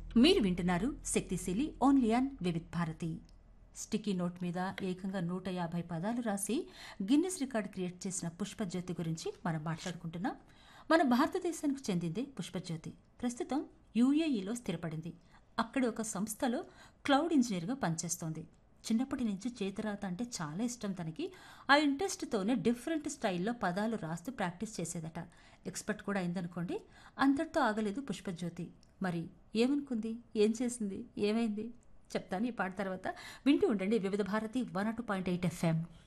మీరు వింటున్నారు శక్తిశీలి only on Vividh Bharati sticky note మీద ఏకంగా నూట యాభై పదాలు రాసి గిన్నెస్ రికార్డ్ క్రియేట్ చేసిన పుష్పజ్యోతి గురించి మనం మాట్లాడుకుంటున్నాం మన భారతదేశానికి చెందిందే పుష్పజ్యోతి ప్రస్తుతం యూఏఈలో స్థిరపడింది అక్కడి ఒక సంస్థలో క్లౌడ్ ఇంజనీర్గా పనిచేస్తోంది చిన్నప్పటి నుంచి చేతిరాత అంటే చాలా ఇష్టం తనకి ఆ ఇంట్రెస్ట్తోనే డిఫరెంట్ స్టైల్లో పదాలు రాస్తూ ప్రాక్టీస్ చేసేదట ఎక్స్పర్ట్ కూడా అయిందనుకోండి అంతటితో ఆగలేదు పుష్పజ్యోతి మరి ఏమనుకుంది ఏం చేసింది ఏమైంది చెప్తాను ఈ పాట తర్వాత వింటూ ఉండండి Vividha Bharati one two point eight FM